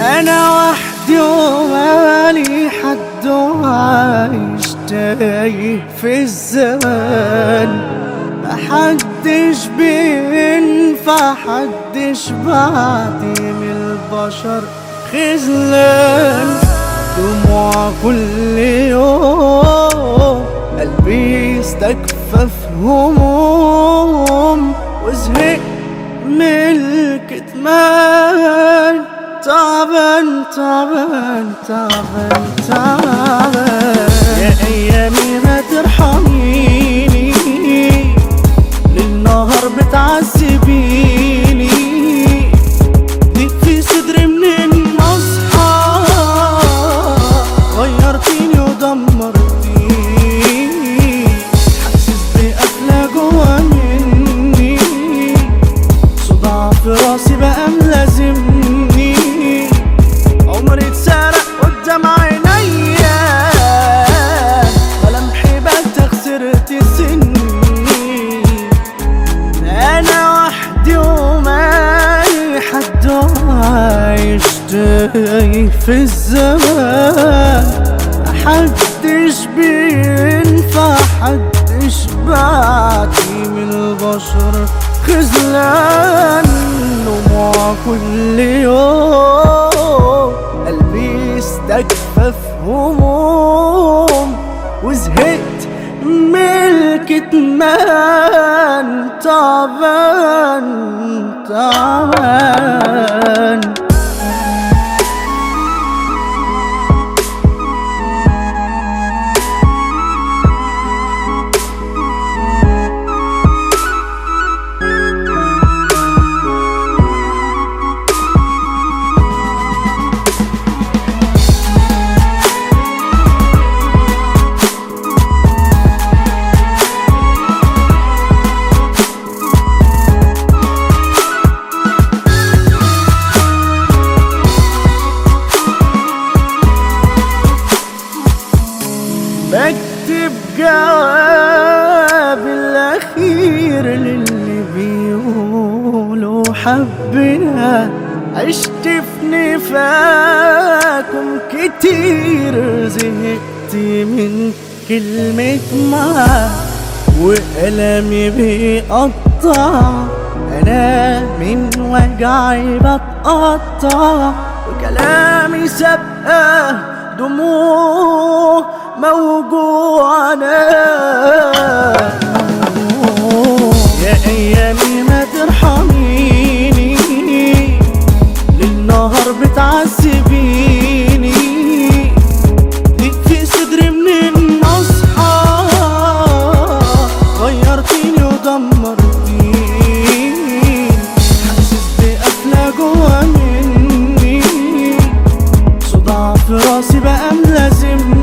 انا وحدي ومالي حد وعايش تايه في الزمان محدش بينفع حدش بعدي من البشر خذلان دموع كل يوم قلبي استكفى في هموم وزهقت من الكتمان تعبان تعبان تعبان تعبان يا ايامي ما ترحميني للنهار بتعذبيني ضيق في صدري من اصحى غيرتيني ودمرتيني حاسس بقفلة جوا مني صداع في راسي بقى ملازمني عمري اتسرق قدام عينيا ملامحي بقت خسرت سني انا وحدي ومالي حد عايش تايه في الزمان محدش بينفع حدش بعدي من البشر خذلان دموع كل يوم قلبي استكفى في هموم وزهقت من الكتمان تعبان تعبان بكتب جواب الأخير للي بيقولوا حبنا عشت في نفاكم كتير زهقت من كلمة معاه وقلمي بيقطع أنا من وجعي بتقطع وكلامي سابقة دموع موجوعنا يا أيامي ما ترحميني للنهار بتعذبيني ضيق في صدري من أصحى غيرتيني ودمرتيني حاسس بقفلة جوا مني صداع في راسي بقى ملازمني